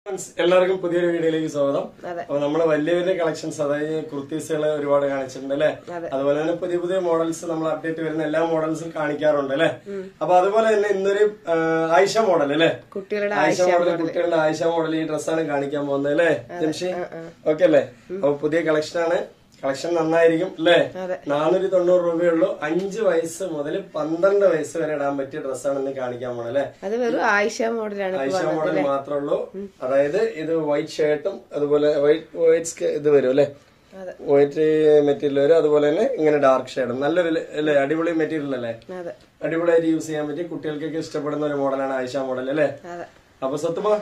Friends, എല്ലാവർക്കും പുതിയൊരു വീഡിയോയിലേക്ക് സ്വാഗതം അതെ. അപ്പൊ നമ്മള് വലിയ വലിയ കളക്ഷൻസ് അതായത് കുർത്തീസുകൾ ഒരുപാട് കാണിച്ചിട്ടുണ്ട് അല്ലെ അതെ. അതുപോലെ തന്നെ പുതിയ പുതിയ മോഡൽസ് നമ്മൾ അപ്ഡേറ്റ് വരുന്ന എല്ലാ മോഡൽസും കാണിക്കാറുണ്ട് അല്ലെ അപ്പൊ അതുപോലെ തന്നെ ഇന്നൊരു ആ, ആയിഷ മോഡൽ അല്ലെ കുട്ടികളുടെ ആയിഷ മോഡൽ കുട്ടികളുടെ ആയിഷ മോഡൽ ഈ ഡ്രസ്സാണ് കാണിക്കാൻ പോകുന്നത് അല്ലേ ജംഷി ഓക്കെ അല്ലേ അപ്പൊ പുതിയ കളക്ഷൻ ആണ് കളക്ഷൻ നന്നായിരിക്കും അല്ലേ അതെ. നാനൂറ്റി തൊണ്ണൂറ് രൂപയുള്ളൂ അഞ്ച് വയസ്സ് മുതൽ പന്ത്രണ്ട് വയസ്സ് വരെ ഇടാൻ പറ്റിയ ഡ്രസ്സാണ് ഇന്ന് കാണിക്കാൻ പോണത് അല്ലേ അത് വെറും ആയിഷ മോഡലാണ് ഇപ്പൊ ഐഷ മോഡൽ മാത്രമേ ഉള്ളൂ അതായത് ഇത് വൈറ്റ് ഷർട്ടും അതുപോലെ വൈറ്റ് വൈറ്റ് ഇത് വരും അല്ലെ അതെ വൈറ്റ് മെറ്റീരിയൽ വരും അതുപോലെ തന്നെ ഇങ്ങനെ ഡാർക്ക് ഷെയ്ഡും നല്ലൊരു അല്ലേ അടിപൊളി മെറ്റീരിയൽ അല്ലേ അതെ അടിപൊളിയായിട്ട് യൂസ് ചെയ്യാൻ പറ്റി കുട്ടികൾക്കൊക്കെ ഇഷ്ടപ്പെടുന്ന ഒരു മോഡലാണ് ആയിഷ മോഡൽ അല്ലേ അതെ അപ്പൊ സത്തുമ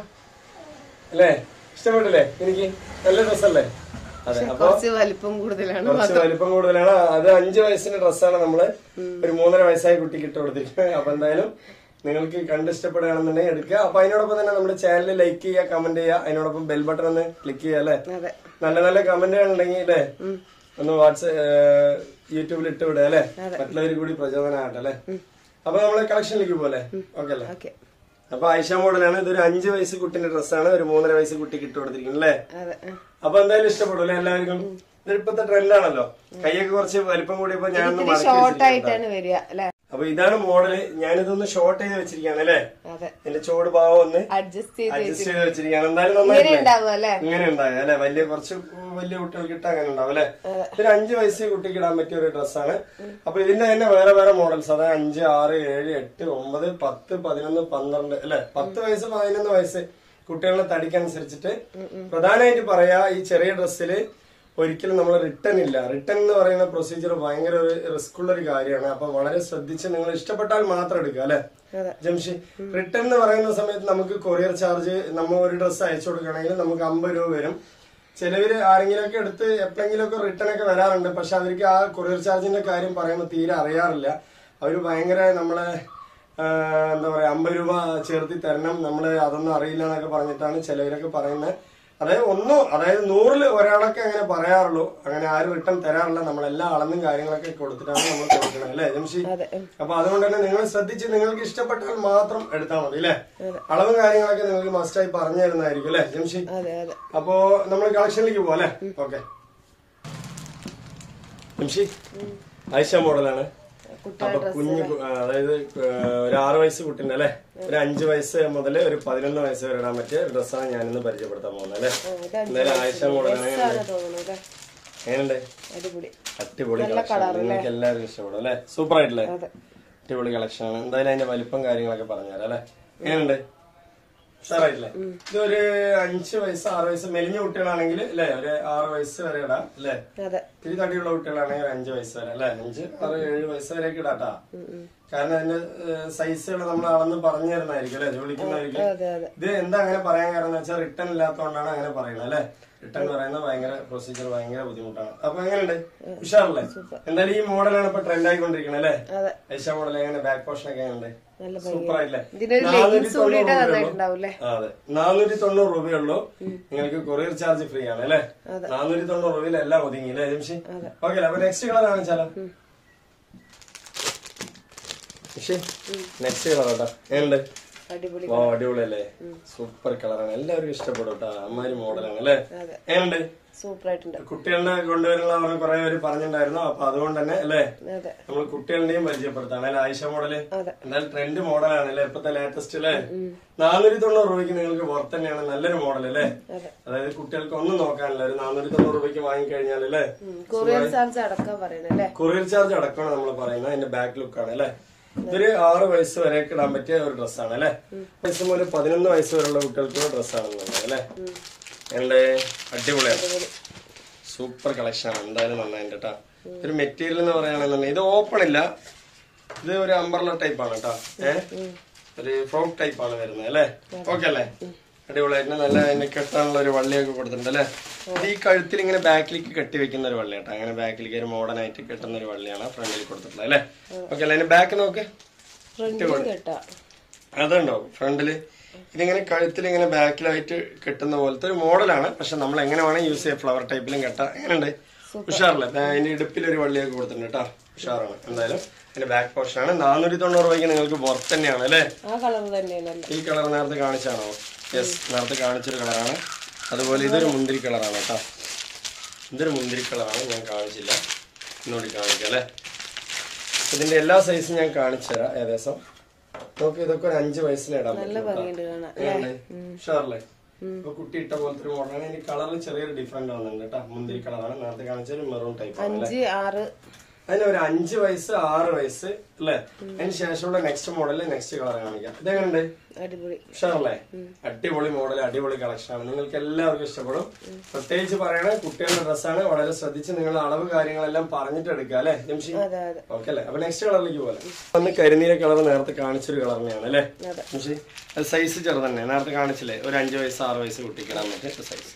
അല്ലേ ഇഷ്ടപ്പെട്ടില്ലേ എനിക്ക് നല്ല ഡ്രസ്സല്ലേ അതെ അപ്പൊ കുറച്ച് വലിപ്പം കൂടുതലാണ് കുറച്ച് വലിപ്പം കൂടുതലാണ് അത് അഞ്ചു വയസ്സിന്റെ ഡ്രസ്സാണ് നമ്മള് ഒരു മൂന്നര വയസ്സായ കുട്ടിക്ക് ഇട്ട് കൊടുത്തിരിക്കുന്നത് അപ്പൊ എന്തായാലും നിങ്ങൾക്ക് കണ്ട് ഇഷ്ടപ്പെടുകയാണെന്നുണ്ടെങ്കിൽ എടുക്കുക അപ്പൊ അതിനോടൊപ്പം തന്നെ നമ്മുടെ ചാനൽ ലൈക്ക് ചെയ്യുക കമന്റ് ചെയ്യുക അതിനോടൊപ്പം ബെൽ ബട്ടൺ ഒന്ന് ക്ലിക്ക് ചെയ്യുക അല്ലെ അതെ നല്ല നല്ല കമന്റുകൾ ഉണ്ടെങ്കിൽ അല്ലേ ഒന്ന് വാട്സ് യൂട്യൂബിൽ ഇട്ട് വിടുക അല്ലെ മറ്റുള്ളവർ കൂടി പ്രചോദനമാകട്ടെ അല്ലെ അപ്പൊ നമ്മള് കളക്ഷനിലേക്ക് പോലെ ഓക്കെ അല്ലേ ഓക്കെ അപ്പൊ ആയിഷ മോഡലാണ് ഇതൊരു അഞ്ചു വയസ്സ് കുട്ടിന്റെ ഡ്രസ്സാണ് ഒരു മൂന്നര വയസ്സ് കുട്ടിക്ക് ഇട്ട് കൊടുത്തിരിക്കുന്നത് അല്ലേ അതെ ആ. അപ്പൊ എന്തായാലും ഇഷ്ടപ്പെടൂല്ലേ എല്ലാവർക്കും ഇത് ഇപ്പത്തെ ട്രെൻഡാണല്ലോ കൈയൊക്കെ കുറച്ച് വലിപ്പം കൂടിയപ്പോ ഞാനൊന്ന് ഇത്തിരി മടക്കി ഷോർട്ട് വെച്ചിരിക്കുകയാണ്. ആയിട്ടാണ് വരിക അല്ലെ അപ്പൊ ഇതാണ് മോഡല് ഞാനിതൊന്ന് ഷോർട്ട് ചെയ്ത് വെച്ചിരിക്കുകയാണ് അല്ലേ അതെ എന്റെ ചോട് ഭാവം ഒന്ന് അഡ്ജസ്റ്റ് ചെയ്ത് അഡ്ജസ്റ്റ് ചെയ്ത് വെച്ചിരിക്കുകയാണ് എന്തായാലും ഇങ്ങനെ നന്നായില്ലേ ഉണ്ടാവും അല്ലെ ഇങ്ങനെ ഉണ്ടാകും അല്ലെ വലിയ കുറച്ച് വലിയ കുട്ടികൾക്ക് ഇട്ടാ അങ്ങനെ ഉണ്ടാവും അല്ലെ ഒരു അഞ്ചു വയസ്സ് കുട്ടിക്ക് ഇടാൻ പറ്റിയ ഒരു ഡ്രസ്സാണ് അപ്പൊ ഇതിന്റെ തന്നെ വേറെ വേറെ മോഡൽസ് അതായത് അഞ്ച് ആറ് ഏഴ് എട്ട് ഒമ്പത് പത്ത് പതിനൊന്ന് പന്ത്രണ്ട് അല്ലെ പത്ത് വയസ്സ് പതിനൊന്ന് വയസ്സ് കുട്ടികളുടെ തടിക്കനുസരിച്ചിട്ട് പ്രധാനമായിട്ട് പറയാ ഈ ചെറിയ ഡ്രസ്സില് ഒരിക്കലും നമ്മൾ റിട്ടേൺ ഇല്ല റിട്ടേൺ എന്ന് പറയുന്ന പ്രൊസീജിയർ ഭയങ്കര ഒരു റിസ്ക് ഉള്ള ഒരു കാര്യമാണ് അപ്പൊ വളരെ ശ്രദ്ധിച്ച് നിങ്ങൾ ഇഷ്ടപ്പെട്ടാൽ മാത്രം എടുക്കുക അല്ലെ അതെ. ജംഷി റിട്ടേൺ എന്ന് പറയുന്ന സമയത്ത് നമുക്ക് കൊറിയർ ചാർജ് നമ്മൾ ഒരു ഡ്രസ്സ് അയച്ചു കൊടുക്കണമെങ്കിൽ നമുക്ക് അമ്പത് രൂപ വരും ചിലവര് ആരെങ്കിലുമൊക്കെ എടുത്ത് എപ്പോഴെങ്കിലും ഒക്കെ റിട്ടേൺ ഒക്കെ വരാറുണ്ട് പക്ഷെ അവർക്ക് ആ കൊറിയർ ചാർജിന്റെ കാര്യം പറയുമ്പോൾ തീരെ അറിയാറില്ല അവര് ഭയങ്കര നമ്മളെ ആ, എന്താ പറയാ അമ്പത് രൂപ ചേർത്തി തരണം നമ്മള് അതൊന്നും അറിയില്ല എന്നൊക്കെ പറഞ്ഞിട്ടാണ് ചിലവരൊക്കെ പറയുന്നത് അതായത് ഒന്നും അതായത് നൂറിൽ ഒരാളൊക്കെ അങ്ങനെ പറയാറുള്ളൂ അങ്ങനെ ആരും റിട്ടേൺ തരാറില്ല നമ്മളെല്ലാ അളന്നും കാര്യങ്ങളൊക്കെ കൊടുത്തിട്ടാണ് നമ്മൾ കൊടുക്കുന്നത് അല്ലേ ജംഷി അതെ ഉം. അപ്പൊ അതുകൊണ്ട് തന്നെ നിങ്ങൾ ശ്രദ്ധിച്ച് നിങ്ങൾക്ക് ഇഷ്ടപ്പെട്ടാൽ മാത്രം എടുത്താൽ മതി അല്ലെ അളവും കാര്യങ്ങളൊക്കെ നിങ്ങൾക്ക് മസ്റ്റായി പറഞ്ഞു തരുന്നതായിരിക്കും അല്ലെ ജംഷി അതെ അതെ അപ്പോ നമ്മൾ കളക്ഷനിലേക്ക് പോവാം അല്ലെ ഓക്കെ ജംഷി ആയിഷ മോഡലാണ് അപ്പൊ കുഞ്ഞു കു- ആ, അതായത് ആ, ഒരു ആറ് വയസ്സ് കുട്ടീന്റെ അല്ലെ ഒരു അഞ്ചു വയസ്സ് മുതൽ ഒരു പതിനൊന്ന് വയസ്സ് വരെ ഇടാൻ പറ്റിയ ഡ്രസ്സാണ് ഞാനിന്ന് പരിചയപ്പെടുത്താൻ പോകുന്നത് അല്ലെ ആ, ഇത് എന്തായാലും ആയിഷ മോഡലാണ് അഞ്ചാണ് തോന്നുന്നു അല്ലെ എങ്ങനെയുണ്ട് അടിപൊളി അടിപൊളി കളക്ഷൻ നിങ്ങൾക്ക് എല്ലാവർക്കും ഇഷ്ടപ്പെടും അല്ലെ സൂപ്പർ ആയിട്ടില്ലേ അതെ അടിപൊളി കളക്ഷൻ ആണ് എന്തായാലും അതിന്റെ വലിപ്പം കാര്യങ്ങളൊക്കെ പറഞ്ഞുതരാം അല്ലെ എങ്ങനെയുണ്ട് ഉഷാറായിട്ടില്ലേ ഇതൊരു അഞ്ച് വയസ്സ് ആറ് വയസ്സ് മെലിഞ്ഞ കുട്ടികളാണെങ്കിൽ അല്ലെ ഒരു ആറ് വയസ്സ് വരെ ഇടാം അല്ലെ അതെ ഇത്തിരി തടിയുള്ള കുട്ടികളാണെങ്കിൽ ഒരു അഞ്ച് വയസ്സ് വരെ അല്ലെ അഞ്ച് ആറ് ഏഴ് വയസ്സ് വരെയൊക്കെ ഇടാട്ടാ കാരണം അതിന്റെ സൈസുകൾ നമ്മൾ അളന്ന് പറഞ്ഞു തരുന്നതായിരിക്കും അല്ലെ ജോലിക്കുന്നതായിരിക്കും അതെ അതെ ഇത് എന്താ അങ്ങനെ പറയാൻ കാരണം എന്ന് വെച്ചാൽ റിട്ടേൺ ഇല്ലാത്തതുകൊണ്ടാണ് അങ്ങനെ പറയുന്നത് അല്ലെ റിട്ടേൺ പറയുന്നത് ഭയങ്കര പ്രൊസീജിയർ ഭയങ്കര ബുദ്ധിമുട്ടാണ് അപ്പൊ എങ്ങനെയുണ്ട് ഉഷാറല്ലേ എന്തായാലും ഈ മോഡലാണ് ഇപ്പൊ ട്രെൻഡ് ആയിക്കൊണ്ടിരിക്കുന്നത് അല്ലെ അതെ ഐഷ മോഡൽ എങ്ങനെ ബാക്ക് പോർഷൻ ഒക്കെ എങ്ങനെയുണ്ട് നല്ല സൂപ്പർ ആയില്ലേ ഇതിനൊരു നാനൂറ്റി ലെഗിൻസ് കൂടി തൊണ്ണൂറ് രൂപയുള്ളൂ. നന്നായിട്ടുണ്ടാവൂല്ലേ ആ, അതെ നാനൂറ്റി തൊണ്ണൂറ് രൂപയുള്ളൂ നിങ്ങൾക്ക് കൊറിയർ ചാർജ് ഫ്രീ ആണ് അല്ലെ നാനൂറ്റി തൊണ്ണൂറ് രൂപയിൽ എല്ലാം ഒതുങ്ങി അല്ലേ ജംഷി ഓക്കെ അപ്പൊ നെക്സ്റ്റ് കളർ കാണിച്ചാലോ നെക്സ്റ്റ് കളർ കേട്ടോ എങ്ങനെയുണ്ട് അടിപൊളി ഓ അടിപൊളിയല്ലേ സൂപ്പർ കളറാണ് എല്ലാവർക്കും ഇഷ്ടപ്പെടും കേട്ടോ അമ്മാരി മോഡലാണ് അല്ലേ അതെ. എങ്ങനെയുണ്ട് സൂപ്പർ ആയിട്ടുണ്ട് കുട്ടികളുടെ കൊണ്ടുവരുന്ന കുറെ പേര് പറഞ്ഞിട്ടുണ്ടായിരുന്നു അപ്പൊ അതുകൊണ്ട് തന്നെ അല്ലേ അതെ നമ്മൾ കുട്ടികളുടെയും പരിചയപ്പെടുത്താണ് അല്ലെ ആയിഷ മോഡല് അതെ. എന്തായാലും ട്രെൻഡ് മോഡലാണ് അല്ലെ ഇപ്പത്തെ ലേറ്റസ്റ്റ് അല്ലേ നാനൂറ്റി തൊണ്ണൂറ് രൂപയ്ക്ക് നിങ്ങൾക്ക് പുറത്ത് തന്നെയാണ് നല്ലൊരു മോഡൽ അല്ലേ അതെ അതായത് കുട്ടികൾക്ക് ഒന്നും നോക്കാനില്ല ഒരു നാനൂറ്റി തൊണ്ണൂറ് രൂപയ്ക്ക് വാങ്ങിക്കഴിഞ്ഞാൽ അല്ലേ കൊറിയർ ചാർജ് അടക്കാൻ പറയണേ അല്ലേ കൊറിയർ ചാർജ് അടക്കമാണ് നമ്മൾ പറയുന്നത് അതിന്റെ ബാക്ക് ലുക്ക് ആണ് അല്ലെ ഇതൊരു ആറ് വയസ്സ് വരെ ഇടാൻ പറ്റിയ ഒരു ഡ്രസ്സാണ് അല്ലെ വയസ്സ് മുതൽ പതിനൊന്ന് വയസ്സ് വരെയുള്ള കുട്ടികൾക്കുള്ള ഡ്രസ്സാണ് അല്ലെ എന്റെ അടിപൊളിയാണ് സൂപ്പർ കളക്ഷൻ ആണ് എന്തായാലും നന്നായിട്ട് കേട്ടാ ഒരു മെറ്റീരിയൽ എന്ന് പറയുകയാണെന്നുണ്ടെങ്കിൽ ഇത് ഓപ്പൺ ഇല്ല ഇത് ഒരു അമ്പർല ടൈപ്പ് ആണ് കേട്ടോ ഏഹ് ഒരു ഫ്രോക്ക് ടൈപ്പ് ആണ് വരുന്നത് അല്ലേ ഓക്കെ അല്ലേ അടിപൊളിയായിട്ട് നല്ല അതിന് കെട്ടാനുള്ള ഒരു വള്ളിയൊക്കെ കൊടുത്തിട്ടുണ്ട് അല്ലേ ഇത് ഈ കഴുത്തിൽ ഇങ്ങനെ ബാക്കിലേക്ക് കെട്ടി വെക്കുന്ന ഒരു വള്ളി കേട്ടോ അങ്ങനെ ബാക്കിലേക്ക് ഒരു മോഡേൺ ആയിട്ട് കെട്ടുന്ന ഒരു വള്ളിയാണ് ഫ്രണ്ടിൽ കൊടുത്തിട്ടുള്ളത് അല്ലേ ഓക്കെ അല്ലേ അതിന്റെ ബാക്ക് നോക്ക് ഫ്രണ്ടിൽ കേട്ടാ അതുണ്ടോ ഫ്രണ്ടില് ഇതിങ്ങനെ കഴുത്തിൽ ഇങ്ങനെ ബാക്കിലായിട്ട് കെട്ടുന്ന പോലത്തെ ഒരു മോഡലാണ് പക്ഷെ നമ്മൾ എങ്ങനെ വേണം യൂസ് ചെയ്യാം ഫ്ലവർ ടൈപ്പിലും കെട്ടാം എങ്ങനെയുണ്ട് ഉഷാറല്ലേ ദാ അതിന്റെ ഇടുപ്പിൽ ഒരു വള്ളിയൊക്കെ കൊടുത്തിട്ടുണ്ട് കേട്ടോ ഉഷാറാണ് എന്തായാലും അതിന്റെ ബാക്ക് പോർഷൻ ആണ് നാനൂറ്റി തൊണ്ണൂറ് രൂപയ്ക്ക് നിങ്ങൾക്ക് പുറത്ത് തന്നെയാണ് അല്ലേ ആ കളർ തന്നെയാണല്ലോ ഈ കളർ നേരത്തെ കാണിച്ചാണോ യെസ് നേരത്തെ കാണിച്ചൊരു കളറാണ് അതുപോലെ ഇതൊരു മുന്തിരി കളറാണ് കേട്ടോ ഇതൊരു മുന്തിരി കളറാണ് ഞാൻ കാണിച്ചില്ല ഇന്നോടി കാണിക്കാം അല്ലേ ഇതിന്റെ എല്ലാ സൈസും ഞാൻ കാണിച്ചു തരാം ഏകദേശം നോക്ക് ഇതൊക്കെ ഒരു അഞ്ച് വയസ്സിന് ഇടാൻ നല്ല പറ്റും ഭംഗിയുണ്ട് കാണാൻ ഷുവറല്ലേ ഇപ്പൊ കുട്ടി ഇട്ട പോലത്തെ ഒരു മോഡലാണ് ഇനി കളറിൽ ചെറിയൊരു ഡിഫറെന്റ് വന്നിട്ടുണ്ട് കേട്ടോ മുന്തിരി കളറാണ് നേരത്തെ കാണിച്ച ഒരു മെറൂൺ ടൈപ്പ് ആണ് അഞ്ച് ആറ് അതിന് ഒരു അഞ്ച് വയസ്സ് ആറ് വയസ്സ് അല്ലേ അതിന് ശേഷമുള്ള നെക്സ്റ്റ് മോഡല് നെക്സ്റ്റ് കളർ കാണിക്കാം ഇതെങ്ങനെയുണ്ട് അടിപൊളി ഉഷാറല്ലേ അടിപൊളി മോഡൽ അടിപൊളി കളക്ഷൻ ആണ് നിങ്ങൾക്ക് എല്ലാവർക്കും ഇഷ്ടപ്പെടും പ്രത്യേകിച്ച് പറയണ കുട്ടികളുടെ ഡ്രസ്സാണ് വളരെ ശ്രദ്ധിച്ച് നിങ്ങൾ അളവ് കാര്യങ്ങളെല്ലാം പറഞ്ഞിട്ട് എടുക്കുക അല്ലേ ജംഷി അതെ അതെ ഓക്കെ അല്ലേ അപ്പൊ നെക്സ്റ്റ് കളറിലേക്ക് പോലെ ഒന്ന് കരിനീല കളർ നേരത്തെ കാണിച്ചൊരു കളർ തന്നെയാണ് അല്ലേ അതെ. ജംഷി അത് സൈസ് ചെറുത് തന്നെ നേരത്തെ കാണിച്ചില്ലേ ഒരു അഞ്ച് വയസ്സ് ആറ് വയസ്സ് കുട്ടിക്കിടാൻ പറ്റിയ സൈസ്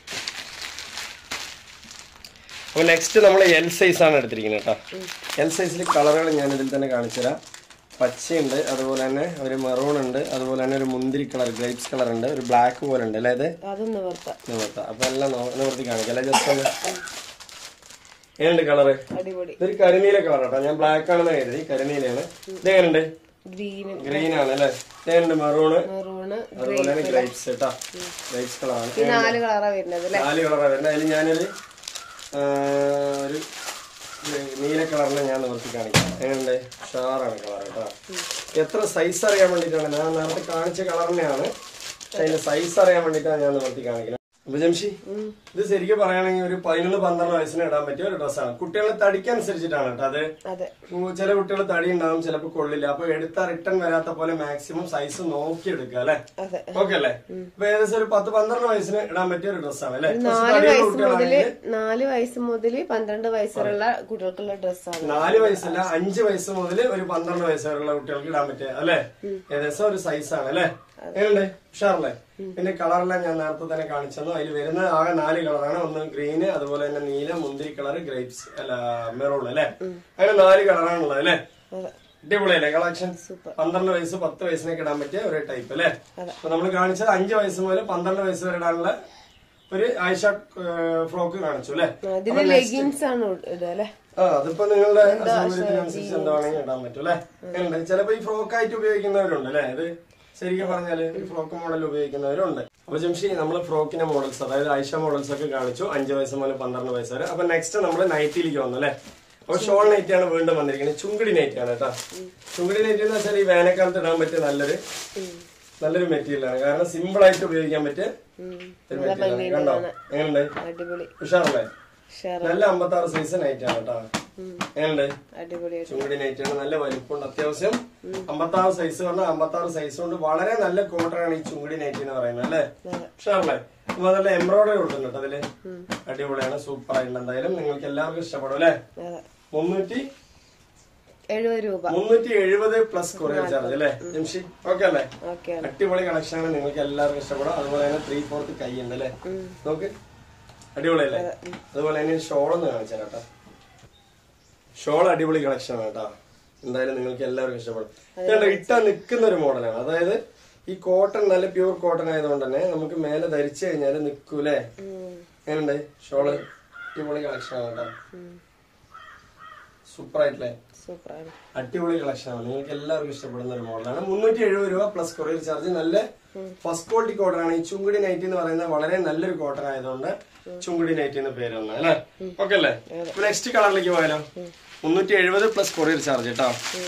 അപ്പൊ നെക്സ്റ്റ് നമ്മൾ എൽ സൈസ് ആണ് എടുത്തിരിക്കുന്നത് കേട്ടോ എൽ സൈസിൽ കളറുകൾ ഞാൻ ഇതിൽ തന്നെ കാണിച്ചു തരാം പച്ചയുണ്ട് അതുപോലെ തന്നെ ഒരു മെറൂൺ ഉണ്ട് അതുപോലെ തന്നെ ഒരു മുന്തിരി കളർ ഗ്രേപ്സ് കളർ ഉണ്ട് ഒരു ബ്ലാക്ക് പോലെ ഉണ്ട് അല്ലേ ഇത് അതൊന്ന് വെറുത്ത നിവർത്താം അപ്പൊ എല്ലാം നോ- നിവർത്തി കാണിക്കാം അല്ലേ ജസ്റ്റ് ഒന്ന് ഏതുണ്ട് കളറ് അടിപൊളി ഇതൊരു കരിനീല കളർ കേട്ടോ ഞാൻ ബ്ലാക്ക് ആണെന്ന് കരുതി കരിനീലയാണ് ഇതെങ്ങനെയുണ്ട് ഗ്രീന് ഗ്രീൻ ആണ് അല്ലേ ഇതെങ്ങനെയുണ്ട് മെറൂണ് മെറൂണ് അതുപോലെ തന്നെ ഗ്രേപ്സ് കേട്ടോ ഗ്രേപ്സ് കളറാണ് ഈ നാല് കളറാ വരുന്നത് അല്ലേ നാല് കളറാണ് വരുന്നത് അതിൽ ഞാനൊരു ആ, ഒരു നീല കളറിനെ ഞാൻ നിവർത്തി കാണിക്കാം എങ്ങനെയുണ്ട് ഷാറാണ് കളർ കേട്ടോ എത്ര സൈസ് അറിയാൻ വേണ്ടിയിട്ടാണ് ഞാൻ നേരത്തെ കാണിച്ച കളർ തന്നെയാണ് പക്ഷെ അതിന്റെ സൈസ് അറിയാൻ വേണ്ടിയിട്ടാണ് ഞാൻ നിവർത്തി കാണിക്കുന്നത് അപ്പൊ ജംഷി ഇത് ശരിക്കും പറയുകയാണെങ്കിൽ ഒരു പതിനൊന്ന് പന്ത്രണ്ട് വയസ്സിന് ഇടാൻ പറ്റിയ ഒരു ഡ്രസ്സാണ് കുട്ടികളെ തടിക്കനുസരിച്ചിട്ടാണ് കേട്ടോ അത് അതെ ഉം, ചില കുട്ടികൾ തടി ഉണ്ടാവും ചിലപ്പോൾ കൊള്ളില്ല അപ്പൊ എടുത്ത റിട്ടേൺ വരാത്ത പോലെ മാക്സിമം സൈസ് നോക്കി എടുക്കുക അല്ലേ അതെ ഓക്കെ അല്ലേ അപ്പൊ ഏകദേശം ഒരു പത്ത് പന്ത്രണ്ട് വയസ്സിന് ഇടാൻ പറ്റിയ ഒരു ഡ്രസ്സാണ് അല്ലേ കുറച്ച് നാല് തടിയുള്ള വയസ്സ് മുതല് കുട്ടികളാണെങ്കിൽ നാല് വയസ്സ് മുതല് പന്ത്രണ്ട് വയസ്സുള്ള കുട്ടികൾക്കുള്ള ഡ്രസ്സാണ് നാല് വയസ്സല്ല അഞ്ച് വയസ്സ് മുതൽ ഒരു പന്ത്രണ്ട് വയസ്സ് വരെയുള്ള കുട്ടികൾക്ക് ഇടാൻ പറ്റിയ അല്ലേ ഏകദേശം ഒരു സൈസാണ് അല്ലേ എങ്ങനെയുണ്ട് ഉഷാറല്ലേ പിന്നെ കളറെല്ലാം ഞാൻ നേരത്തെ തന്നെ കാണിച്ചു അതിൽ വരുന്ന ആകെ നാല് കളറാണ് ഒന്ന് ഗ്രീന് അതുപോലെ തന്നെ നീല മുന്തിരി കളർ ഗ്രേപ്സ് അല്ല മെറൂൺ അല്ലേ അങ്ങനെ നാല് കളറാണുള്ളത് അല്ലേ അതെ അടിപൊളിയല്ലേ കളക്ഷൻ സൂപ്പർ പന്ത്രണ്ട് വയസ്സ് പത്ത് വയസ്സിനൊക്കെ ഇടാൻ പറ്റിയ ഒരു ടൈപ്പ് അല്ലേ അപ്പൊ നമ്മൾ കാണിച്ചത് അഞ്ച് വയസ്സ് മുതൽ പന്ത്രണ്ട് വയസ്സ് വരെ ഇടാനുള്ള ഒരു ഐഷ ഫ്രോക്ക് കാണിച്ചു അല്ലേ ഇതിന് ലെഗിൻസ് ആണ് ഇടുക അല്ലേ ആ അതിപ്പോ നിങ്ങളുടെ സൗകര്യത്തിനനുസരിച്ച് എന്താണെങ്കിൽ ഇടാൻ പറ്റും അല്ലേ ഉണ്ട് ചിലപ്പോ ഈ ഫ്രോക്ക് ആയിട്ട് ഉപയോഗിക്കുന്നവരുണ്ട് അല്ലേ ഇത് ശരിക്കും പറഞ്ഞാല് ഈ ഫ്രോക്ക് മോഡൽ ഉപയോഗിക്കുന്നവരുണ്ട് അപ്പൊ ജംഷി നമ്മൾ ഫ്രോക്കിന്റെ മോഡൽസ് അതായത് ഐഷ മോഡൽസ് ഒക്കെ കാണിച്ചു അഞ്ച് വയസ്സ് മുതൽ പന്ത്രണ്ട് വയസ്സ് വരെ അപ്പൊ നെക്സ്റ്റ് നമ്മൾ നൈറ്റിയിലേക്ക് വന്നു അല്ലേ അപ്പൊ ഷോൾ നൈറ്റ് ആണ് വീണ്ടും വന്നിരിക്കുന്നത് ചുങ്കിടി നൈറ്റ് ആണ് കേട്ടോ ചുങ്കിടി നൈറ്റ് എന്ന് വെച്ചാൽ ഈ വേനൽക്കാലത്ത് ഇടാൻ പറ്റിയ നല്ലൊരു നല്ലൊരു മെറ്റീരിയൽ ആണ് കാരണം സിമ്പിൾ ആയിട്ട് ഉപയോഗിക്കാൻ പറ്റിയ ഒരു മെറ്റീരിയൽ ആണ് കണ്ടോ എങ്ങനെയുണ്ട് അടിപൊളി ഉഷാറല്ലേ ഉഷാർ നല്ല അമ്പത്തി ആറ് സൈസ് നൈറ്റ് ആണ് കേട്ടോ എങ്ങനെയുണ്ട് അടിപൊളിയായിട്ട് ചുങ്ങടി നൈറ്റ് ആണ് നല്ല വലിപ്പമുണ്ട് അത്യാവശ്യം അമ്പത്തി ആറ് സൈസ് പറഞ്ഞാൽ അമ്പത്തി ആറ് സൈസ് കൊണ്ട് വളരെ നല്ല കോട്ടൺ ആണ് ഈ ചുങ്ങടി നൈറ്റ് എന്ന് പറയുന്നത് അല്ലേ അതെ. ഉഷാറല്ലേ അപ്പൊ നല്ല എംബ്രോയിഡറി കൊടുക്കുന്നുണ്ട് കേട്ടോ അതില് അടിപൊളിയാണ് സൂപ്പർ ആയിട്ടുണ്ട് എന്തായാലും നിങ്ങൾക്ക് എല്ലാവർക്കും ഇഷ്ടപ്പെടും അല്ലേ അതെ മുന്നൂറ്റി എഴുപത് രൂപ മുന്നൂറ്റി എഴുപത് പ്ലസ് കൊറിയർ ചാർജ് അല്ലേ ജംഷി ഓക്കെ അല്ലേ ഓക്കെ അടിപൊളി കളക്ഷൻ ആണ് നിങ്ങൾക്ക് എല്ലാവർക്കും ഇഷ്ടപ്പെടും അതുപോലെ തന്നെ ത്രീ ഫോർത്ത് കൈ ഉണ്ട് അല്ലേ നോക്ക് അടിപൊളിയല്ലേ അതുപോലെ തന്നെ ഷോൾ ഒന്ന് കാണിച്ചു കേട്ടോ ഷോൾ അടിപൊളി കളക്ഷൻ ആണ് കേട്ടോ എന്തായാലും നിങ്ങൾക്ക് എല്ലാവർക്കും ഇഷ്ടപ്പെടും ഇതുണ്ട് ഇട്ടാ നിൽക്കുന്ന ഒരു മോഡലാണ് അതായത് ഈ കോട്ടൺ നല്ല പ്യൂർ കോട്ടൺ ആയതുകൊണ്ട് തന്നെ നമുക്ക് മേലെ ധരിച്ചു കഴിഞ്ഞാൽ നിൽക്കൂലേ എങ്ങനെയുണ്ട് ഷോള് അടിപൊളി കളക്ഷൻ ആണ് കേട്ടോ സൂപ്പർ ആയിട്ടില്ലേ സൂപ്പറാണ് അടിപൊളി കളക്ഷൻ ആണ് നിങ്ങൾക്ക് എല്ലാവർക്കും ഇഷ്ടപ്പെടുന്ന ഒരു മോഡലാണ് മുന്നൂറ്റി എഴുപത് രൂപ പ്ലസ് കൊറിയർ ചാർജ് നല്ല ഫസ്റ്റ് ക്വാളിറ്റി കോട്ടൺ ആണ് ഈ ചുങ്കുടി നൈറ്റ് എന്ന് പറയുന്നത് വളരെ നല്ലൊരു കോട്ടൺ ആയതുകൊണ്ട് ചുങ്കുടി നൈറ്റ് എന്ന് പേര് വന്നത് അല്ലേ ഓക്കെ അല്ലേ നെക്സ്റ്റ് കളറിലേക്ക് പോയാലോ മുന്നൂറ്റി എഴുപത് പ്ലസ് കൊറിയർ ചാർജ് കേട്ടോ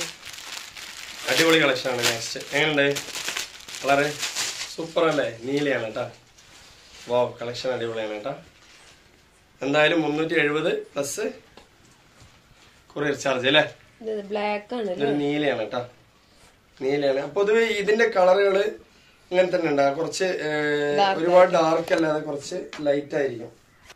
അടിപൊളി കളക്ഷൻ ആണ് നെക്സ്റ്റ് എങ്ങനെയുണ്ട് കളറ് സൂപ്പർ അല്ലേ നീലയാണ് കേട്ടോ വാ കളക്ഷൻ അടിപൊളിയാണ് കേട്ടോ എന്തായാലും മുന്നൂറ്റി എഴുപത് പ്ലസ് കൊറിയർ ചാർജ് അല്ലേ ഇത് ബ്ലാക്ക് ആണ് ഇതൊരു നീലയാണ് കേട്ടോ നീലയാണ് പൊതുവെ ഇതിന്റെ കളറുകൾ ഇങ്ങനെ തന്നെ ഉണ്ടാകും കുറച്ച് ഏഹ്, ഒരുപാട് ഡാർക്ക് അല്ലാതെ കുറച്ച് ലൈറ്റ് ആയിരിക്കും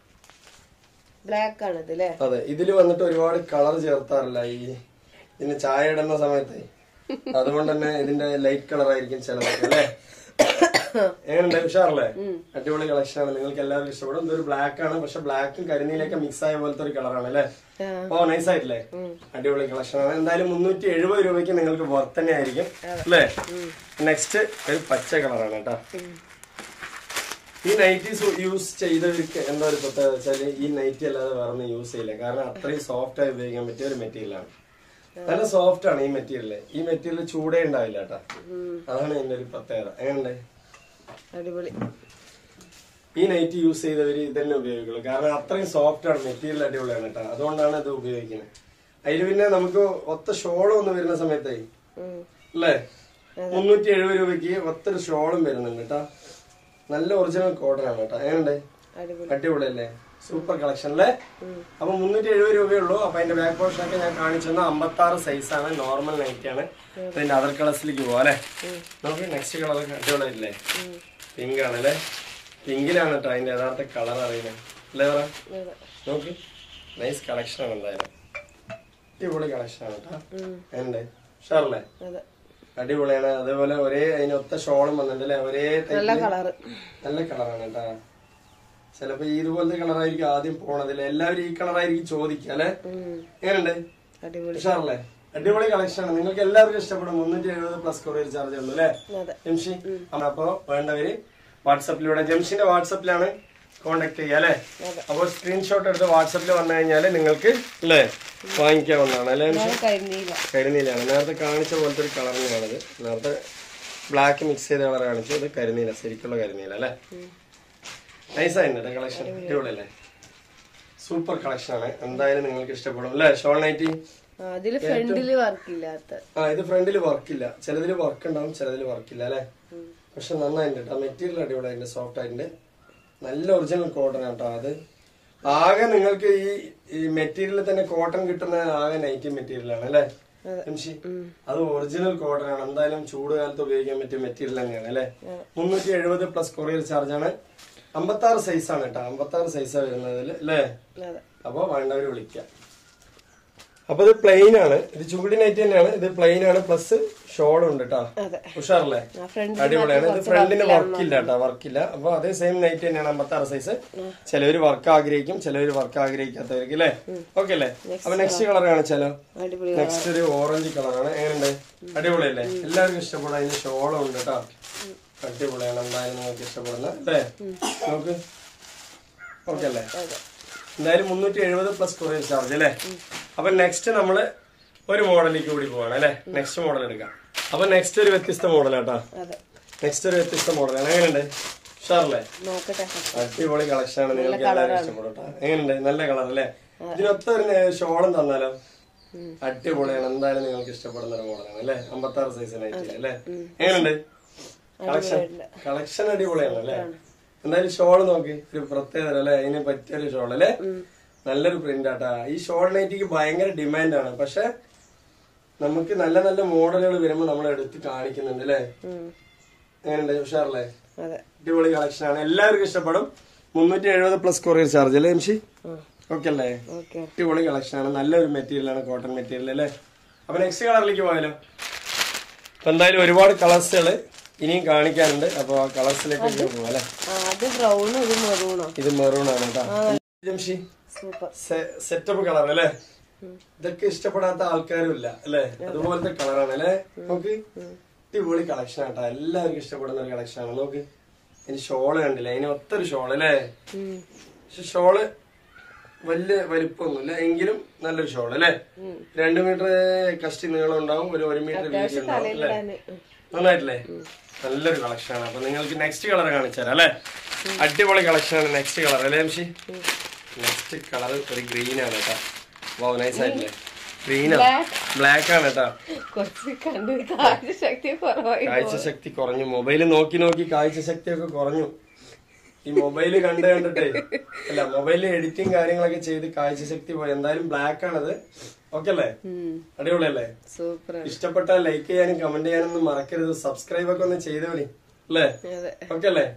ബ്ലാക്ക് ആണ് ഇത് അല്ലേ അതെ ഇതിൽ വന്നിട്ട് ഒരുപാട് കളർ ചേർത്താറില്ല ഈ ഇതിന് ചായ ഇടുന്ന സമയത്ത് അതുകൊണ്ട് തന്നെ ഇതിന്റെ ലൈറ്റ് കളർ ആയിരിക്കും ചിലതൊക്കെ അല്ലേ എങ്ങനെയുണ്ട് ഉഷാറല്ലേ അടിപൊളി കളക്ഷൻ ആണ് നിങ്ങൾക്ക് എല്ലാവർക്കും ഇഷ്ടപ്പെടും ഇതൊരു ബ്ലാക്ക് ആണ് പക്ഷെ ബ്ലാക്കും കരിനീലൊക്കെ മിക്സ് ആയ പോലത്തെ ഒരു കളറാണ് അല്ലേ ആ. ഓ നൈസ് ആയിട്ടില്ലേ അടിപൊളി കളക്ഷൻ ആണ് എന്തായാലും മുന്നൂറ്റി എഴുപത് രൂപയ്ക്ക് നിങ്ങൾക്ക് വർത്ത് തന്നെ ആയിരിക്കും അല്ലേ നെക്സ്റ്റ് ഒരു പച്ച കളറാണ് കേട്ടോ ഈ നൈറ്റി യൂസ് ചെയ്തവർക്ക് എന്താ ഒരു പ്രത്യേകത വെച്ചാല് ഈ നൈറ്റി അല്ലാതെ വേറെ ഒന്നും യൂസ് ചെയ്യില്ല കാരണം അത്രയും സോഫ്റ്റ് ആയി ഉപയോഗിക്കാൻ പറ്റിയ ഒരു മെറ്റീരിയൽ ആണ് നല്ല സോഫ്റ്റ് ആണ് ഈ മെറ്റീരിയൽ ഈ മെറ്റീരിയൽ ചൂടേ ഉണ്ടാവില്ല കേട്ടോ അതാണ് ഇതിന്റെ ഒരു പ്രത്യേകത എങ്ങനെയുണ്ട് അടിപൊളി ഈ നൈറ്റ് യൂസ് ചെയ്തവര് ഇതന്നെ ഉപയോഗിക്കുള്ളൂ കാരണം അത്രയും സോഫ്റ്റ് ആണ് മെറ്റീരിയൽ അടിപൊളിയാണ് കേട്ടോ അതുകൊണ്ടാണ് ഇത് ഉപയോഗിക്കുന്നത് അതിൽ പിന്നെ നമുക്ക് ഒത്ത ഷോളും ഒന്ന് വരുന്ന സമയത്തേ ഉം. അല്ലേ മുന്നൂറ്റി എഴുപത് രൂപയ്ക്ക് ഒത്തൊരു ഷോളും വരുന്നുണ്ട് കേട്ടോ നല്ല ഒറിജിനൽ കോട്ടൺ ആണ് കേട്ടോ എങ്ങനെയുണ്ട് അടിപൊളി അടിപൊളിയല്ലേ സൂപ്പർ കളക്ഷൻ അല്ലേ അപ്പൊ മുന്നൂറ്റി എഴുപത് രൂപയുള്ളൂ അപ്പൊ അതിന്റെ ബാക്ക് പോർഷൻ ഒക്കെ ഞാൻ കാണിച്ചെന്ന അമ്പത്തി ആറ് സൈസ് ആണ് നോർമൽ നൈറ്റ് ആണ് അതിന്റെ അതർ കളേഴ്സിലേക്ക് പോവാ അല്ലേ നമുക്ക് നെക്സ്റ്റ് കളർ അടിപൊളിയല്ലേ പിങ്ക് ആണ് അല്ലേ പിങ്കിലാണ് കേട്ടോ അതിന്റെ യഥാർത്ഥ കളർ അറിയുന്നത് അല്ലേ പറ അതെ. നോക്ക് നൈസ് കളക്ഷൻ ആണ് എന്തായാലും അടിപൊളി കളക്ഷൻ ആണ് കേട്ടോ ഉണ്ട് ഉഷാറല്ലേ അതെ അടിപൊളിയാണ് അതേപോലെ ഒരേ അതിനൊത്ത ഷോളും വന്നിട്ടുണ്ട് അല്ലേ ഒരേ നല്ല ടൈപ്പില് കളറ് നല്ല കളറാണ് കേട്ടാ ചിലപ്പോ ഈ ഇതുപോലത്തെ കളറായിരിക്കും ആദ്യം പോണതില്ല എല്ലാവരും ഈ കളറായിരിക്കും ചോദിക്കുക അല്ലെ എങ്ങനെയുണ്ട് അടിപൊളി ഉഷാറല്ലേ അടിപൊളി കളക്ഷൻ ആണ് നിങ്ങൾക്ക് എല്ലാവർക്കും ഇഷ്ടപ്പെടും മുന്നൂറ്റി എഴുപത് പ്ലസ് കൊറിയർ ചാർജ് ഉള്ളൂ അല്ലേ അതെ ജംഷി അപ്പൊ വേണ്ടവര് വാട്സപ്പിലൂടെ ജംഷിന്റെ വാട്സപ്പിലാണ് കോണ്ടാക്ട് ചെയ്യുക അല്ലെ അതെ. അപ്പോൾ സ്ക്രീൻഷോട്ട് എടുത്ത് വാട്സപ്പിൽ വന്നു കഴിഞ്ഞാല് നിങ്ങൾക്ക് അല്ലേ വാങ്ങിക്കാവുന്നതാണ് അല്ലേ ജംഷി? ഞാൻ കരിനീല കരിനീലാണ് നേരത്തെ കാണിച്ച പോലത്തെ ഒരു കളറിനാണിത് നേരത്തെ ബ്ലാക്ക് മിക്സ് ചെയ്ത കളർ കാണിച്ചു ഇത് കരിനീല ശരിക്കുള്ള കരിനീല അല്ലേ നൈസായിട്ടുണ്ട് കളക്ഷൻ അടിപൊളിയല്ലേ സൂപ്പർ കളക്ഷൻ ആണ് എന്തായാലും നിങ്ങൾക്ക് ഇഷ്ടപ്പെടും അല്ലേ ഷോൾ നൈറ്റി ആ, അതില് ഫ്രണ്ടില് വർക്ക് ഇല്ലാത്ത ആ ഇത് ഫ്രണ്ടിൽ വർക്കില്ല ചിലതിൽ വർക്ക് ഉണ്ടാവും ചിലതിൽ വർക്കില്ല അല്ലേ പക്ഷെ നന്നായിട്ടുണ്ട് കേട്ടോ മെറ്റീരിയൽ അടിപൊളിയായിട്ടുണ്ട് സോഫ്റ്റ് ആയിട്ടുണ്ട് നല്ല ഒറിജിനൽ കോട്ടൺ കേട്ടോ അത് ആകെ നിങ്ങൾക്ക് ഈ ഈ മെറ്റീരിയൽ തന്നെ കോട്ടൺ കിട്ടുന്ന ആകെ നൈറ്റി മെറ്റീരിയൽ ആണ് അല്ലേ എംഷി അത് ഒറിജിനൽ കോട്ടൺ ആണ് എന്തായാലും ചൂട് കാലത്ത് ഉപയോഗിക്കാൻ പറ്റിയ മെറ്റീരിയൽ തന്നെയാണ് അല്ലേ മുന്നൂറ്റി എഴുപത് പ്ലസ് കൊറിയർ ചാർജ് ആണ് അമ്പത്തി ആറ് സൈസ് ആണ് കേട്ടോ അമ്പത്തി ആറ് സൈസാണ് വരുന്നത് അല്ലേ അതെ അപ്പൊ വേണ്ടവർ വിളിക്കാം അപ്പൊ ഇത് പ്ലെയിൻ ആണ് ഇത് ചുവടി നൈറ്റ് തന്നെയാണ് ഇത് പ്ലെയിൻ ആണ് പ്ലസ് ഷോളും ഉണ്ട് കേട്ടോ അതെ ഉഷാറല്ലേ ആ ഫ്രണ്ട് അടിപൊളിയാണ് ഇത് ഫ്രണ്ടിന് വർക്കില്ല കേട്ടോ വർക്കില്ല അപ്പൊ അതേ സെയിം നൈറ്റ് തന്നെയാണ് അമ്പത്തി ആറ് സൈസ് ചിലവര് വർക്ക് ആഗ്രഹിക്കും ചിലവര് വർക്ക് ആഗ്രഹിക്കാത്തവർക്ക് അല്ലേ ഓക്കെ അല്ലേ അപ്പൊ നെക്സ്റ്റ് കളർ കാണിച്ചാലോ അടിപൊളി നെക്സ്റ്റ് ഒരു ഓറഞ്ച് കളറാണ് എങ്ങനെയുണ്ട് അടിപൊളിയല്ലേ എല്ലാവർക്കും ഇഷ്ടപ്പെടും അതിന് ഷോളും ഉണ്ട് കേട്ടോ അടിപൊളിയാണ് എന്തായാലും നിങ്ങൾക്ക് ഇഷ്ടപ്പെടുന്നത് അല്ലേ നോക്ക് ഓക്കെ അല്ലേ എന്തായാലും മുന്നൂറ്റി എഴുപത് പ്ലസ് കൊറിയർ ചാർജ് അല്ലേ അപ്പൊ നെക്സ്റ്റ് നമ്മള് ഒരു മോഡലിലേക്ക് കൂടി പോവാണ് അല്ലേ നെക്സ്റ്റ് മോഡൽ എടുക്കാം അപ്പൊ നെക്സ്റ്റ് ഒരു വ്യത്യസ്ത മോഡൽ കേട്ടോ അതെ നെക്സ്റ്റ് ഒരു വ്യത്യസ്ത മോഡലാണ് എങ്ങനെയുണ്ട് ഉഷാറല്ലേ നോക്കട്ടെ അടിപൊളി കളക്ഷൻ ആണ് നിങ്ങൾക്ക് എല്ലാവരും ഇഷ്ടപ്പെടും കേട്ടോ എങ്ങനെയുണ്ട് നല്ല കളർ അല്ലേ ഇതിനൊത്ത ഒരു ഷോളും തന്നാലോ അടിപൊളിയാണ് എന്തായാലും നിങ്ങൾക്ക് ഇഷ്ടപ്പെടുന്ന ഒരു മോഡലാണ് അല്ലേ അമ്പത്തി ആറ് സൈസ് നൈറ്റ് അല്ലേ എങ്ങനെയുണ്ട് കളക്ഷൻ കളക്ഷൻ അടിപൊളിയാണ് അല്ലേ എന്തായാലും ഷോൾ നോക്ക് ഒരു പ്രത്യേകത അല്ലേ അതിന് പറ്റിയൊരു ഷോൾ അല്ലേ നല്ലൊരു പ്രിന്റ് ആട്ടാ ഈ ഷോൾ നൈറ്റിക്ക് ഭയങ്കര ഡിമാൻഡാണ് പക്ഷെ നമുക്ക് നല്ല നല്ല മോഡലുകൾ വരുമ്പോ നമ്മൾ എടുത്ത് കാണിക്കുന്നുണ്ട് അല്ലേ ഉം. എങ്ങനെയുണ്ട് ഉഷാറല്ലേ അതെ അടിപൊളി കളക്ഷൻ ആണ് എല്ലാവർക്കും ഇഷ്ടപ്പെടും മുന്നൂറ്റി എഴുപത് പ്ലസ് കൊറിയർ ചാർജ് അല്ലേ എംഷി ഓക്കെ അല്ലേ ഓക്കെ അടിപൊളി കളക്ഷൻ ആണ് നല്ലൊരു മെറ്റീരിയൽ ആണ് കോട്ടൺ മെറ്റീരിയൽ അല്ലേ അപ്പൊ നെക്സ്റ്റ് കളറിലേക്ക് പോയാലോ അപ്പൊ എന്തായാലും ഒരുപാട് കളേഴ്സുകൾ ഇനിയും കാണിക്കാനുണ്ട് അപ്പൊ ആ കളേഴ്സിലേക്ക് പോകാം അല്ലേ ആ അത് ബ്രൗണും ഇത് മെറൂണോ ഇത് മെറൂൺ ആണ് കേട്ടോ ജംഷി സൂപ്പർ സെറ്റപ്പ് കളർ അല്ലേ ഇതൊക്കെ ഇഷ്ടപ്പെടാത്ത ആൾക്കാരും ഇല്ല അല്ലേ അതുപോലത്തെ കളറാണ് അല്ലേ നോക്ക് അടിപൊളി കളക്ഷൻ ആട്ടോ എല്ലാവർക്കും ഇഷ്ടപ്പെടുന്ന ഒരു കളക്ഷൻ ആണ് നോക്ക് ഇനി ഷോള് കണ്ടില്ലേ അതിന് ഒത്തൊരു ഷോൾ അല്ലേ പക്ഷെ ഷോള് വലിയ വലിപ്പമൊന്നുമില്ല എങ്കിലും നല്ലൊരു ഷോൾ അല്ലേ രണ്ട് മീറ്റർ കഷ്ടി നീളം ഉണ്ടാവും ഒരു ഒരു മീറ്റർ വീതി ഉണ്ടാവും അല്ലേ നന്നായിട്ടില്ലേ നല്ലൊരു കളക്ഷൻ ആണ് അപ്പൊ നിങ്ങൾക്ക് നെക്സ്റ്റ് കളർ കാണിച്ചു തരാം അല്ലേ അടിപൊളി കളക്ഷൻ ആണ് നെക്സ്റ്റ് കളർ അല്ലേ എംഷി നെക്സ്റ്റ് കളർ ഒരു ഗ്രീൻ ആണ് കേട്ടോ വൗ നൈസ് ആയിട്ടില്ലേ ഗ്രീൻ ആണ് ബ്ലാക്ക് ആണ് കേട്ടോ കുറച്ച് കണ്ട് കാഴ്ച ശക്തി കുറവായി കാഴ്ച ശക്തി കുറഞ്ഞു മൊബൈൽ നോക്കി നോക്കി കാഴ്ച ശക്തി ഒക്കെ കുറഞ്ഞു ഈ മൊബൈല് കണ്ട് കണ്ടിട്ടേ അല്ല മൊബൈലിൽ എഡിറ്റിംഗ് കാര്യങ്ങളൊക്കെ ചെയ്ത് കാഴ്ച ശക്തി പോയി എന്തായാലും ബ്ലാക്ക് ആണത് ഓക്കെ അല്ലേ അടിപൊളിയല്ലേ സൂപ്പർ ഇഷ്ടപ്പെട്ടാൽ ലൈക്ക് ചെയ്യാനും കമന്റ് ചെയ്യാനൊന്നും മറക്കരുത് സബ്സ്ക്രൈബ് ഒക്കെ ഒന്ന് ചെയ്തോളി അല്ലേ അതെ ഓക്കെ അല്ലേ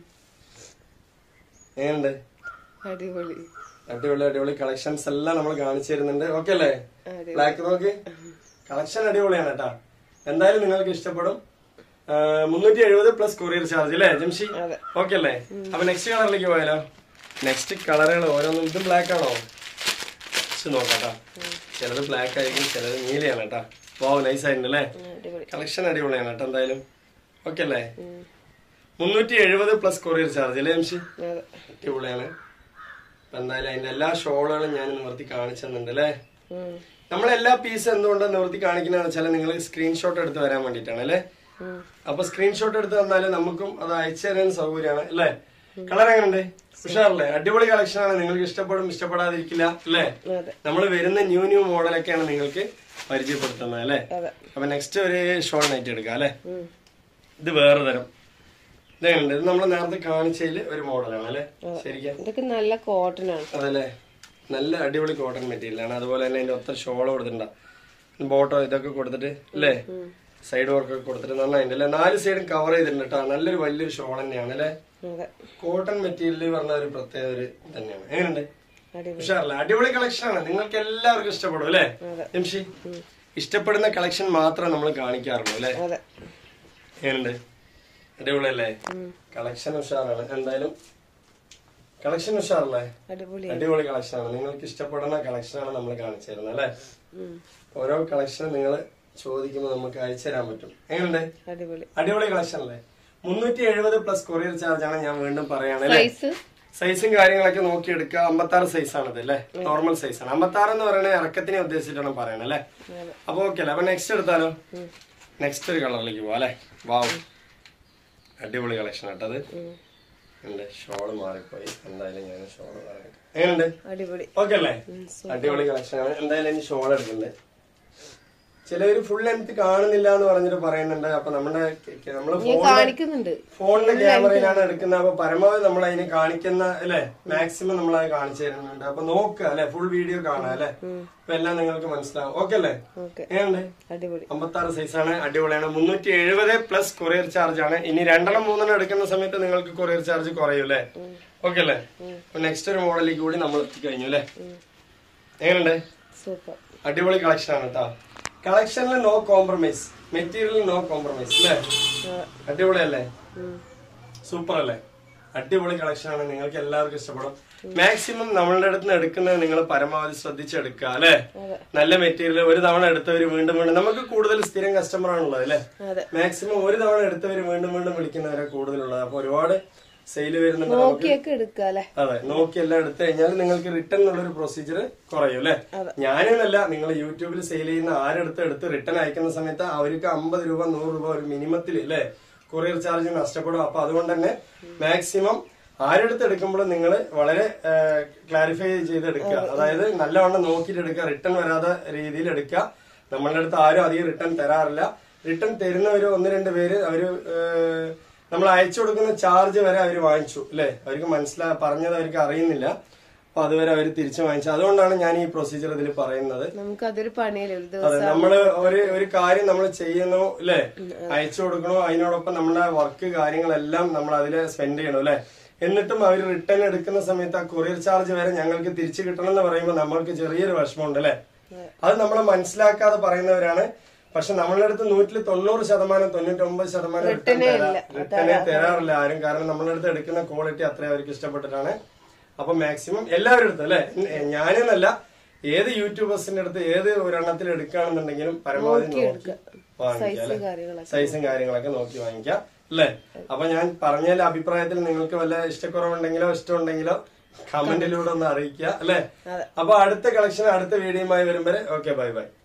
എങ്ങനെയുണ്ട് അടിപൊളി അടിപൊളി അടിപൊളി കളക്ഷൻസ് എല്ലാം നമ്മൾ കാണിച്ചു തരുന്നുണ്ട് ഓക്കെ അല്ലേ അടി- ബ്ലാക്ക് നോക്കി കളക്ഷൻ അടിപൊളിയാണ് കേട്ടാ എന്തായാലും നിങ്ങൾക്ക് ഇഷ്ടപ്പെടും മുന്നൂറ്റി എഴുപത് പ്ലസ് കൊറിയർ ചാർജ് അല്ലേ ജംഷി അതെ. ഓക്കെ അല്ലേ അപ്പൊ നെക്സ്റ്റ് കളറിലേക്ക് പോയാലോ നെക്സ്റ്റ് കളറുകൾ ഓരോന്നും ഇതും ബ്ലാക്ക് ആണോ പക്ഷെ നോക്കാട്ടാ ചിലത് ബ്ലാക്ക് ആയിരിക്കും ചിലത് നീലയാണ് കേട്ടാ വോ നൈസ് ആയിട്ടുണ്ട് അല്ലേ അടിപൊളി കളക്ഷൻ അടിപൊളിയാണ് കേട്ടോ എന്തായാലും ഓക്കെ അല്ലേ മുന്നൂറ്റി എഴുപത് പ്ലസ് കൊറിയർ ചാർജ് അല്ലേ ജംഷി അതെ അടിപൊളിയാണ് അപ്പൊ എന്തായാലും അതിന്റെ എല്ലാ ഷോളുകളും ഞാൻ നിവർത്തി കാണിച്ചു തന്നിട്ടുണ്ട് അല്ലേ ഉം. നമ്മളെല്ലാ പീസ് എന്തുകൊണ്ട് നിവർത്തി കാണിക്കുന്നതെന്ന് വെച്ചാൽ നിങ്ങൾ സ്ക്രീൻഷോട്ട് എടുത്ത് വരാൻ വേണ്ടിയിട്ടാണ് അല്ലേ അപ്പൊ സ്ക്രീൻഷോട്ട് എടുത്ത് തന്നാല് നമുക്കും അത് അയച്ചു തരാൻ സൗകര്യമാണ് അല്ലേ കളർ എങ്ങനെയുണ്ട് ഉഷാറല്ലേ അടിപൊളി കളക്ഷൻ ആണ് നിങ്ങൾക്ക് ഇഷ്ടപ്പെടും ഇഷ്ടപ്പെടാതിരിക്കില്ല അല്ലേ അതെ നമ്മൾ വരുന്ന ന്യൂ ന്യൂ മോഡലൊക്കെയാണ് നിങ്ങൾക്ക് പരിചയപ്പെടുത്തുന്നത് അല്ലേ അതെ അപ്പൊ നെക്സ്റ്റ് ഒരു ഷോൾ നൈറ്റ് എടുക്കാം അല്ലേ ഉം. ഇത് വേറെ തരം ഇതെങ്ങനെയുണ്ട് ഇത് നമ്മൾ നേരത്തെ കാണിച്ചതിൽ ഒരു മോഡലാണ് അല്ലേ ശരിക്കും ഇതൊക്കെ നല്ല കോട്ടൺ ആണ് അതല്ലേ നല്ല അടിപൊളി കോട്ടൺ മെറ്റീരിയൽ ആണ് അതുപോലെ തന്നെ അതിന്റെ ഒത്ത ഷോൾ കൊടുത്തിട്ടുണ്ടാവും ബോട്ടോ ഇതൊക്കെ കൊടുത്തിട്ട് അല്ലേ സൈഡ് വർക്ക് ഒക്കെ കൊടുത്തിട്ട് നന്നായിട്ട് അല്ലേ നാല് സൈഡും കവർ ചെയ്തിട്ടുണ്ട് കേട്ടോ നല്ലൊരു വലിയൊരു ഷോൾ തന്നെയാണ് അല്ലേ അതെ കോട്ടൺ മെറ്റീരിയൽ പറഞ്ഞ ഒരു പ്രത്യേക ഒരു തന്നെയാണ് എങ്ങനെയുണ്ട് അടിപൊളി ഉഷാറല്ലേ അടിപൊളി കളക്ഷൻ ആണ് നിങ്ങൾക്ക് എല്ലാവർക്കും ഇഷ്ടപ്പെടും അല്ലേ അതെ. നിമിഷി ഇഷ്ടപ്പെടുന്ന കളക്ഷൻ മാത്രമേ നമ്മൾ കാണിക്കാറുള്ളൂ അല്ലേ അതെ എങ്ങനെയുണ്ട് അടിപൊളിയല്ലേ കളക്ഷൻ ഉഷാറാണ് എന്തായാലും കളക്ഷൻ ഉഷാറല്ലേ അടിപൊളി അടിപൊളി കളക്ഷൻ ആണ് നിങ്ങൾക്ക് ഇഷ്ടപ്പെടുന്ന കളക്ഷൻ ആണ് നമ്മൾ കാണിച്ചു തരുന്നത് അല്ലേ ഉം. ഓരോ കളക്ഷൻ നിങ്ങൾ ചോദിക്കുമ്പോൾ നമുക്ക് അയച്ചു തരാൻ പറ്റും എങ്ങനെയുണ്ട് അടിപൊളി അടിപൊളി കളക്ഷൻ അല്ലേ മുന്നൂറ്റി എഴുപത് പ്ലസ് കൊറിയർ ചാർജ് ആണ് ഞാൻ വീണ്ടും പറയാണ് അല്ലേ സൈസ് സൈസും കാര്യങ്ങളൊക്കെ നോക്കിയെടുക്കുക അമ്പത്താറ് സൈസ് ആണത് അല്ലേ നോർമൽ സൈസ് ആണ് അമ്പത്താറ് എന്ന് പറയുന്നത് ഇറക്കത്തിനെ ഉദ്ദേശിച്ചിട്ടാണ് പറയണത് അല്ലേ അതെ അപ്പൊ ഓക്കെ അല്ലേ അപ്പൊ നെക്സ്റ്റ് എടുത്താലോ നെക്സ്റ്റ് ഒരു കളറിലേക്ക് പോവാം അല്ലേ വാവ് അടിപൊളി കളക്ഷൻ ആട്ടത് ഉം. എന്റെ ഷോള് മാറിപ്പോയി എന്തായാലും ഞാൻ ഷോള് എങ്ങനെയുണ്ട് അടിപൊളി ഓക്കെ അല്ലേ അടിപൊളി കളക്ഷൻ ആണ് എന്തായാലും ഇനി ഷോൾ എടുക്കണ്ടേ ചിലവര് ഫുൾ ലെങ്ത് കാണുന്നില്ല എന്ന് പറഞ്ഞിട്ട് പറയുന്നുണ്ട് അപ്പൊ നമ്മുടെ നമ്മള് ഞാൻ ഫോൺ കാണിക്കുന്നുണ്ട് ഫോണിന്റെ ക്യാമറയിലാണ് എടുക്കുന്നത് അപ്പൊ പരമാവധി നമ്മൾ അതിന് കാണിക്കുന്ന അല്ലെ മാക്സിമം നമ്മൾ അത് കാണിച്ചു തരുന്നുണ്ട് അപ്പൊ നോക്കുക അല്ലെ ഫുൾ വീഡിയോ കാണാം അല്ലെ അപ്പൊ എല്ലാം നിങ്ങൾക്ക് മനസ്സിലാവും ഓക്കെ അല്ലേ ഓക്കെ എങ്ങനെയുണ്ട് അടിപൊളി അമ്പത്താറ് സൈസാണ് അടിപൊളിയാണ് മുന്നൂറ്റി എഴുപത് പ്ലസ് കൊറിയർ ചാർജ് ആണ് ഇനി രണ്ടെണ്ണം മൂന്നെണ്ണം എടുക്കുന്ന സമയത്ത് നിങ്ങൾക്ക് കൊറിയർ ചാർജ് കുറയും അല്ലേ ഓക്കെ അല്ലേ നെക്സ്റ്റ് ഒരു മോഡലിലേക്ക് കൂടി നമ്മൾ എത്തിക്കഴിഞ്ഞു അല്ലേ എങ്ങനെയുണ്ട് സൂപ്പർ അടിപൊളി കളക്ഷൻ ആണ് കേട്ടോ കളക്ഷനിൽ നോ കോംപ്രമൈസ് മെറ്റീരിയലിൽ നോ കോംപ്രമൈസ് അല്ലേ അടിപൊളിയല്ലേ സൂപ്പർ അല്ലേ അടിപൊളി കളക്ഷൻ ആണ് നിങ്ങൾക്ക് എല്ലാവർക്കും ഇഷ്ടപ്പെടും മാക്സിമം നമ്മളുടെ അടുത്ത് നിന്ന് എടുക്കുന്നത് നിങ്ങൾ പരമാവധി ശ്രദ്ധിച്ചെടുക്കുക അല്ലെ അതെ. നല്ല മെറ്റീരിയൽ ഒരു തവണ എടുത്തവര് വീണ്ടും വീണ്ടും നമുക്ക് കൂടുതൽ സ്ഥിരം കസ്റ്റമർ ആണുള്ളത് അല്ലെ അതെ മാക്സിമം ഒരു തവണ എടുത്തവര് വീണ്ടും വീണ്ടും വിളിക്കുന്നവരെ കൂടുതലുള്ളത് അപ്പൊ ഒരുപാട് സെയിൽ വരുന്നുണ്ട് നമുക്ക് നോക്കിയൊക്കെ എടുക്കുക അല്ലെ അതെ നോക്കി എല്ലാം എടുത്തു കഴിഞ്ഞാൽ നിങ്ങൾക്ക് റിട്ടേൺ എന്നുള്ളൊരു പ്രൊസീജിയർ കുറയും അല്ലെ ഞാനെന്നല്ല നിങ്ങൾ യൂട്യൂബിൽ സെയിൽ ചെയ്യുന്ന ആരെടുത്ത് എടുത്ത് റിട്ടേൺ അയക്കുന്ന സമയത്ത് അവർക്ക് അമ്പത് രൂപ നൂറ് രൂപ ഒരു മിനിമത്തിൽ അല്ലെ കൊറിയർ ചാർജ് നഷ്ടപ്പെടും അപ്പൊ അതുകൊണ്ട് തന്നെ മാക്സിമം ആരെടുത്ത് എടുക്കുമ്പോൾ നിങ്ങൾ വളരെ ക്ലാരിഫൈ ചെയ്ത് എടുക്കുക അതായത് നല്ലവണ്ണം നോക്കിയിട്ട് എടുക്കുക റിട്ടേൺ വരാതെ രീതിയിൽ എടുക്കുക നമ്മളുടെ അടുത്ത് ആരും അധികം റിട്ടേൺ തരാറില്ല റിട്ടേൺ തരുന്നവര് ഒന്ന് രണ്ട് പേര് അവര് ഏഹ്, നമ്മൾ അയച്ചു കൊടുക്കുന്ന ചാർജ് വരെ അവർ വാങ്ങിച്ചു അല്ലെ അവർക്ക് മനസ്സിലാ പറഞ്ഞത് അവർക്ക് അറിയുന്നില്ല അപ്പൊ അതുവരെ അവർ തിരിച്ചു വാങ്ങിച്ചു അതുകൊണ്ടാണ് ഞാൻ ഈ പ്രൊസീജിയർ ഇതിൽ പറയുന്നത് നമുക്ക് അതൊരു പണിയല്ലേ ഒരു അതെ ദിവസം നമ്മള് ഒരു ഒരു കാര്യം നമ്മൾ ചെയ്യുന്നു അല്ലെ അയച്ചു കൊടുക്കണോ അതിനോടൊപ്പം നമ്മുടെ വർക്ക് കാര്യങ്ങളെല്ലാം നമ്മൾ അതിൽ സ്പെൻഡ് ചെയ്യണം അല്ലെ എന്നിട്ടും അവർ റിട്ടേൺ എടുക്കുന്ന സമയത്ത് ആ കൊറിയർ ചാർജ് വരെ ഞങ്ങൾക്ക് തിരിച്ചു കിട്ടണം എന്ന് പറയുമ്പോൾ നമ്മൾക്ക് ചെറിയൊരു വിഷമമുണ്ട് അല്ലെ അത് നമ്മൾ മനസ്സിലാക്കാതെ പറയുന്നവരാണ് പക്ഷെ നമ്മളുടെ അടുത്ത് നൂറ്റിൽ തൊണ്ണൂറ് ശതമാനം തൊണ്ണൂറ്റി ഒമ്പത് ശതമാനം റിട്ടേൺ റിട്ടേണേ തരാറില്ല ആരും കാരണം നമ്മളുടെ അടുത്ത് എടുക്കുന്ന ക്വാളിറ്റി അത്രയും അവർക്ക് ഇഷ്ടപ്പെട്ടിട്ടാണ് അപ്പൊ മാക്സിമം എല്ലാവരുടെ അടുത്ത് അല്ലെ ഞാനെന്നല്ല ഏത് യൂട്യൂബേഴ്സിന്റെ അടുത്ത് ഏത് ഒരെണ്ണത്തിൽ എടുക്കുകയാണെന്നുണ്ടെങ്കിലും പരമാവധി നോക്കി വാങ്ങിക്കാം അല്ലെ കാര്യങ്ങളൊക്കെ സൈസും കാര്യങ്ങളൊക്കെ നോക്കി വാങ്ങിക്കാം അല്ലേ അപ്പൊ ഞാൻ പറഞ്ഞതിന്റെ അഭിപ്രായത്തിൽ നിങ്ങൾക്ക് വല്ല ഇഷ്ടക്കുറവുണ്ടെങ്കിലോ ഇഷ്ടമുണ്ടെങ്കിലോ കമന്റിലൂടെ ഒന്ന് അറിയിക്കുക അല്ലെ അതെ. അപ്പൊ അടുത്ത കളക്ഷൻ അടുത്ത വീഡിയോയുമായി വരും വരെ ഓക്കെ ബൈ ബൈ